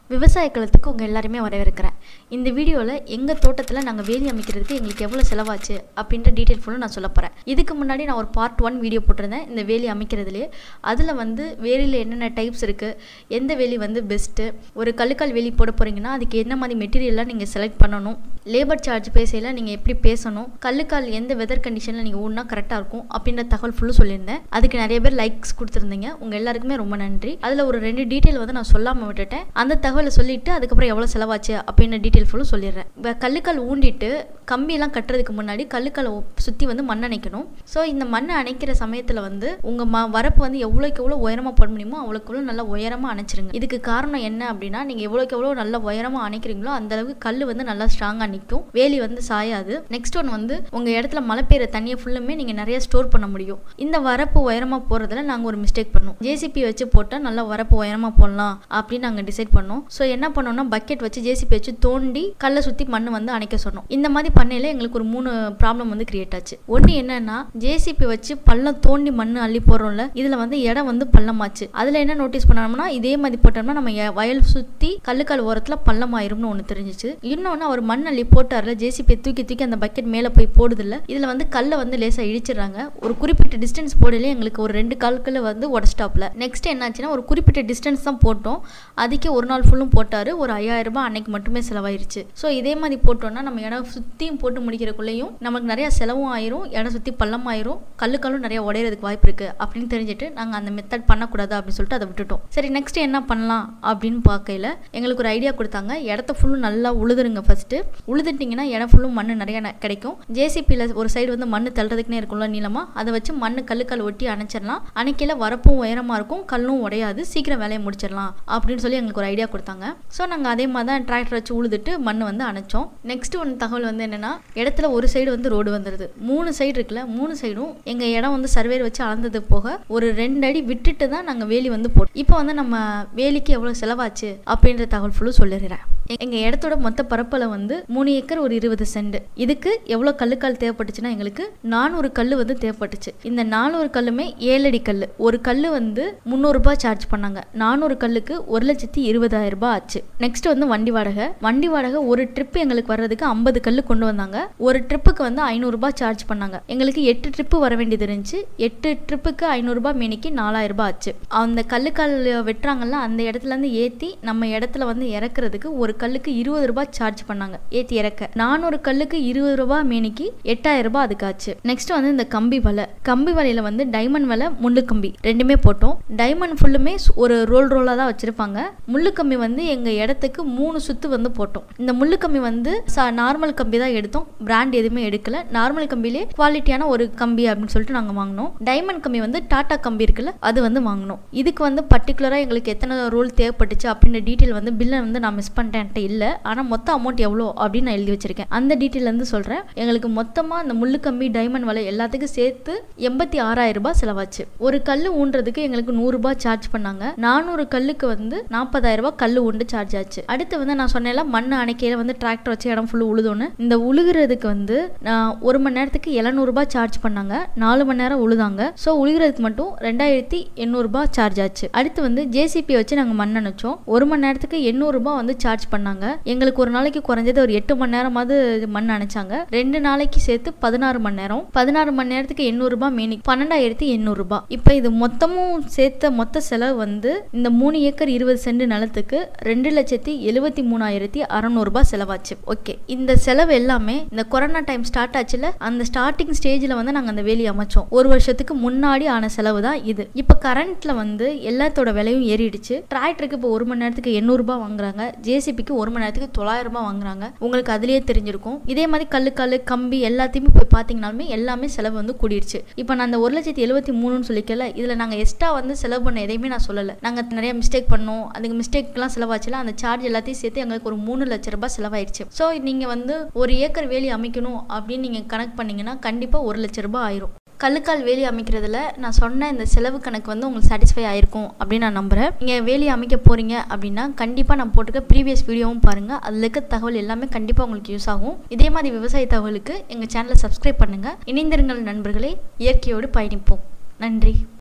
விவசாய களத்துக்கு உங்கள் எல்லாருமே வரவேற்கிறேன் இந்த வீடியோவில் எங்கள் தோட்டத்தில் நாங்கள் வேலி அமைக்கிறதுக்கு எங்களுக்கு எவ்வளோ செலவாச்சு அப்படின்ற டீட்டெயில் ஃபுல்லும் நான் சொல்ல போகிறேன் இதுக்கு முன்னாடி நான் ஒரு பார்ட் ஒன் வீடியோ போட்டிருந்தேன் இந்த வேலி அமைக்கிறதுலே அதில் வந்து வேலியில் என்னென்ன டைப்ஸ் இருக்குது எந்த வேலி வந்து பெஸ்ட்டு ஒரு கல்லுக்கால் வேலி போட போகிறீங்கன்னா அதுக்கு என்ன மாதிரி மெட்டீரியல்லாம் நீங்கள் செலக்ட் பண்ணணும் லேபர் சார்ஜ் பேசையில் நீங்கள் எப்படி பேசணும் கல்லுக்கால் எந்த வெதர் கண்டிஷனில் நீங்கள் ஊன்னா கரெக்டாக இருக்கும் அப்படின்ற தகவல் ஃபுல்லும் சொல்லியிருந்தேன் அதுக்கு நிறைய பேர் லைக்ஸ் கொடுத்துருந்தீங்க உங்கள் எல்லாருக்குமே ரொம்ப நன்றி அதில் ஒரு ரெண்டு டீட்டெயில் வந்து நான் சொல்லாமல் விட்டுட்டேன் அந்த தகவலை சொல்லிட்டு அதுக்கப்புறம் எவ்வளோ செலவாச்சு அப்படின்னு டீட்டெயில் ஃபுல்லும் சொல்லிடுறேன் இப்போ கல்லுக்கால் ஊண்டிட்டு கம்பியெல்லாம் கட்டுறதுக்கு முன்னாடி கல்லுக்காலை சுற்றி வந்து மண் அணைக்கணும் ஸோ இந்த மண்ணை அணைக்கிற சமயத்தில் வந்து உங்கள் ம வரப்பு வந்து எவ்வளோக்கு எவ்வளோ உயரமாக போட முடியுமோ அவ்வளோக்கு எவ்வளோ நல்லா உயரமாக அணைச்சிருங்க இதுக்கு காரணம் என்ன அப்படின்னா நீங்கள் எவ்வளோக்கு எவ்வளோ நல்லா உயரமாக அணைக்கிறீங்களோ அந்த அளவுக்கு கல் வந்து நல்லா ஸ்ட்ராங்காக நிற்கும் வேலி வந்து சாயாது நெக்ஸ்ட் ஒன் வந்து உங்கள் இடத்துல மழை பெய்யுற தண்ணியை ஃபுல்லுமே நீங்கள் நிறைய ஸ்டோர் பண்ண முடியும் இந்த வரப்பு உயரமாக போகிறதுல நாங்கள் ஒரு மிஸ்டேக் பண்ணோம் ஜேசிபி வச்சு போட்டால் நல்லா வரப்பு உயரமாக போடலாம் அப்படின்னு நாங்கள் டிசைட் பண்ணோம் ஸோ என்ன பண்ணோம்னா பக்கெட் வச்சு ஜேசிபி வச்சு தோண்டி கல்லை சுற்றி மண் வந்து அணைக்க சொன்னோம் இந்த மாதிரி பண்ணையில எங்களுக்கு ஒரு மூணு ப்ராப்ளம் வந்து கிரியேட் ஆச்சு ஒன்று என்னன்னா ஜேசிபி வச்சு பள்ளம் தோண்டி மண் அள்ளி போடுறோம்ல இதில் வந்து இடம் வந்து பள்ளமாச்சு அதில் என்ன நோட்டீஸ் பண்ணோம்னா இதே மாதிரி போட்டோம்னா நம்ம எ- வயல் சுற்றி கல்லுக்கால் ஓரத்தில் பள்ளமாயிரும்னு ஒன்று தெரிஞ்சிச்சு இன்னொன்று அவர் மண் அள்ளி போட்டார்ல ஜேசிபி தூக்கி தூக்கி அந்த பக்கெட் மேலே போய் போடுதில்ல இதில் வந்து கல்லை வந்து லேசாக இடிச்சிடுறாங்க ஒரு குறிப்பிட்ட டிஸ்டன்ஸ் போடலே எங்களுக்கு ஒரு ரெண்டு கால்கள் வந்து உடஸ்டாப்ல நெக்ஸ்ட் என்னாச்சுன்னா ஒரு குறிப்பிட்ட டிஸ்டன்ஸ் தான் போட்டோம் அதுக்கே ஒரு நாள் ஃபுல்லும் போட்டார் ஒரு ஐயாயிரம் ரூபாய் அன்னைக்கு மட்டுமே செலவாயிருச்சு ஸோ இதே மாதிரி போட்டோம்னா நம்ம இடம் சுற்றியும் போட்டு முடிக்கிறக்குள்ளேயும் நமக்கு நிறைய செலவும் ஆயிரும் இடம் சுற்றி பள்ளம் ஆயிரும் கல்லுக்கல்லும் நிறைய உடையிறதுக்கு வாய்ப்பு இருக்கு அப்படின்னு தெரிஞ்சுட்டு நாங்கள் அந்த மெத்தட் பண்ணக்கூடாது அப்படின்னு சொல்லிட்டு அதை விட்டுட்டோம் சரி நெக்ஸ்ட் என்ன பண்ணலாம் அப்படின்னு பார்க்கையில எங்களுக்கு ஒரு ஐடியா கொடுத்தாங்க இடத்த ஃபுல்லும் நல்லா உழுதுருங்க ஃபர்ஸ்ட் உழுதுட்டிங்கன்னா இடம் ஃபுல்லும் மண் நிறைய ந- கிடைக்கும் ஜேசிபியில் ஒரு சைடு வந்து மண் தள்ளுறதுக்குனே இருக்கும்ல நீளமாக அதை வச்சு மண் கல்லுக்கல் ஒட்டி அணைச்சிடலாம் அணைக்கையில் வரப்பும் உயரமாக இருக்கும் கல்லும் உடையாது சீக்கிரம் வேலையை முடிச்சிடலாம் அப்படின்னு சொல்லி எங்களுக்கு ஒரு ஐடியா கொடுத்தாங்க ஸோ நாங்கள் அதே மாதிரி தான் டிராக்டர் வச்சு உழுதுட்டு மண் வந்து அணைச்சோம் நெக்ஸ்ட் ஒன்று தகவல் வந்து என்னன்னா இடத்துல ஒரு சைடு வந்து ரோடு வந்துடுது மூணு சைடு இருக்குல்ல மூணு சைடும் எங்கள் இடம் வந்து சர்வேர் வச்சு அளந்தது போக ஒரு ரெண்டு அடி விட்டுட்டு தான் நாங்கள் வேலி வந்து போட்டோம் இப்போ வந்து நம்ம வேலிக்கு எவ்வளோ செலவாச்சு அப்படின்ற தகவல் ஃபுல்லும் சொல்லிடுறேன் எ- எங்க இடத்தோட மொத்த பரப்பளவு வந்து மூணு ஏக்கர் ஒரு இருபது சென்ட் இதுக்கு எவ்வளோ கல்லுக்கால் தேவைப்பட்டுச்சுன்னா எங்களுக்கு நானூறு கல் வந்து தேவைப்பட்டுச்சு இந்த நானூறு கல்லுமே ஏழடி கல் ஒரு கல் வந்து முந்நூறுரூபா சார்ஜ் பண்ணாங்க நானூறு கல்லுக்கு ஒரு லட்சத்தி இருபதாயிரம் ரூபாய் ஆச்சு நெக்ஸ்ட் வந்து வண்டி வாடகை வண்டி வாடகை ஒரு ட்ரிப் எங்களுக்கு வர்றதுக்கு ஐம்பது கல் கொண்டு வந்தாங்க ஒரு ட்ரிப்புக்கு வந்து ஐநூறுரூபா சார்ஜ் பண்ணாங்க எங்களுக்கு எட்டு ட்ரிப்பு வர வேண்டியது இருந்துச்சு எட்டு ட்ரிப்புக்கு ஐநூறுரூபா மேனிக்கு நாலாயிரம் ரூபாய் ஆச்சு அந்த கல்லுக்கால் வெட்டுறாங்கல்ல அந்த இடத்துல இருந்து ஏற்றி நம்ம இடத்துல வந்து இறக்குறதுக்கு ஒரு கல்லுக்கு இருபது ரூபாய் சார்ஜ் பண்ணாங்க ஏற்றி இறக்க நானூறு கல்லுக்கு இருபது ரூபாய் மேனிக்கு எட்டாயிரம் ரூபாய் அதுக்கு ஆச்சு நெக்ஸ்ட் வந்து இந்த கம்பி வலை கம்பி வலையில வந்து டைமண்ட் வலை முள்ளு கம்பி ரெண்டுமே போட்டோம் டைமண்ட் ஃபுல்லுமே சு- ஒரு ரோல் ரோலாக தான் வச்சிருப்பாங்க முள்ளு கம்பி வந்து எங்க இடத்துக்கு மூணு சுத்து வந்து போட்டோம் இந்த முள்ளு கம்பி வந்து நார்மல் கம்பி தான் எடுத்தோம் பிராண்ட் எதுவுமே எடுக்கல நார்மல் கம்பிலே குவாலிட்டியான ஒரு கம்பி அப்படின்னு சொல்லிட்டு நாங்கள் வாங்கினோம் டைமண்ட் கம்பி வந்து டாடா கம்பி இருக்குல்ல அது வந்து வாங்கினோம் இதுக்கு வந்து பர்டிகுலராக எங்களுக்கு எத்தனை ரோல் தேவைப்பட்டுச்சு அப்படின்ற டீட்டெயில் வந்து பில்லை வந்து நான் மிஸ் பண்ணிட்டேன்ட்டு இல்லை ஆனால் மொத்த அமௌண்ட் எவ்வளோ அப்படின்னு நான் எழுதி வச்சிருக்கேன் அந்த டீட்டெயில் வந்து சொல்கிறேன் எங்களுக்கு மொத்தமாக அந்த முள்ளு கம்பி டைமண்ட் வலை எல்லாத்துக்கும் சேர்த்து எண்பத்தி ஆறாயிரம் ரூபாய் செலவாச்சு ஒரு கல் ஊன்றதுக்கு எங்களுக்கு நூறுரூபா சார்ஜ் பண்ணாங்க நானூறு கல்லுக்கு வந்து நாற்பதாயிரம் ரூபாய் கல் ஊண்டு சார்ஜ் ஆச்சு அடுத்து வந்து நான் சொன்னேன்ல மண் அணைக்கையில் வந்து டிராக்டர் வச்சு இடம் ஃபுல்லு உழுதோன்னு இந்த உழுகிறதுக்கு வந்து நான் ஒரு மணி நேரத்துக்கு எழுநூறுபா சார்ஜ் பண்ணாங்க நாலு மணி நேரம் உழுதாங்க ஸோ உழுகிறதுக்கு மட்டும் ரெண்டாயிரத்தி எண்ணூறுபா சார்ஜ் ஆச்சு அடுத்து வந்து ஜேசிபி வச்சு நாங்கள் மண் அணைச்சோம் ஒரு மணி நேரத்துக்கு எண்ணூறுபா வந்து சார்ஜ் பண்ணாங்க எங்களுக்கு ஒரு நாளைக்கு குறைஞ்சது ஒரு எட்டு மணி நேரமாவது மண் அணைச்சாங்க ரெண்டு நாளைக்கு சேர்த்து பதினாறு மணி நேரம் பதினாறு மணி நேரத்துக்கு எண்ணூறுபா மீனி பன்னெண்டாயிரத்தி எண்ணூறுபா இப்போ இது மொத்தமும் சேர்த்த மொத்த செலவு வந்து இந்த மூணு ஏக்கர் இருபது சென்ட் நிலத்துக்கு ரெண்டு லட்சத்தி எழுபத்தி மூணாயிரத்தி அறநூறுபா செலவாச்சு ஓகே இந்த செலவு எல்லாமே இந்த கொரோனா டைம் ஸ்டார்ட் ஆச்சுல அந்த ஸ்டார்டிங் ஸ்டேஜில் வந்து நாங்கள் அந்த வேலி அமைச்சோம் ஒரு வருஷத்துக்கு முன்னாடி ஆன செலவு தான் இது இப்போ கரண்ட்ல வந்து எல்லாத்தோட விலையும் ஏறிடுச்சு டிராக்டருக்கு இப்போ ஒரு மணி நேரத்துக்கு எண்ணூறுபா வாங்குறாங்க ஜேசிபிக்கு ஒரு மணி நேரத்துக்கு தொள்ளாயிரம் ரூபாய் வாங்குறாங்க உங்களுக்கு அதுலயே தெரிஞ்சிருக்கும் இதே மாதிரி கல்லு கல்லு கம்பி எல்லாத்தையுமே போய் பார்த்தீங்கனாலுமே எல்லாமே செலவு வந்து கூடிடுச்சு இப்போ நான் அந்த ஒரு லட்சத்தி எழுபத்தி மூணுன்னு சொல்லிக்கல இதில் நாங்கள் எக்ஸ்ட்ரா வந்து செலவு பண்ண எதையுமே நான் சொல்லலை நாங்கள் நிறைய மிஸ்டேக் பண்ணோம் அதுக்கு மிஸ்டேக்லாம் செலவாச்சுல அந்த சார்ஜ் எல்லாத்தையும் சேர்த்து எங்களுக்கு ஒரு மூணு லட்ச ரூபாய் செலவாயிடுச்சு ஸோ நீங்கள் வந்து ஒரு ஏக்கர் வேலி அமைக்கணும் அப்படின்னு நீங்கள் கணக்கு பண்ணீங்கன்னா கண்டிப்பாக ஒரு லட்ச ரூபாய் ஆயிரும் கல்லுக்கால் வேலி அமைக்கிறதுல நான் சொன்ன இந்த செலவு கணக்கு வந்து உங்களுக்கு சாட்டிஸ்ஃபை ஆயிருக்கும் அப்படின்னு நான் நம்புகிறேன் நீங்கள் வேலி அமைக்க போகிறீங்க அப்படின்னா கண்டிப்பாக நான் போட்டுக்க ப்ரீவியஸ் வீடியோவும் பாருங்கள் அதில் இருக்க தகவல் எல்லாமே கண்டிப்பாக உங்களுக்கு யூஸ் ஆகும் இதே மாதிரி விவசாய தகவலுக்கு எங்கள் சேனலை சப்ஸ்கிரைப் பண்ணுங்கள் இணைந்திருங்கள் நண்பர்களே இயற்கையோடு பயணிப்போம் நன்றி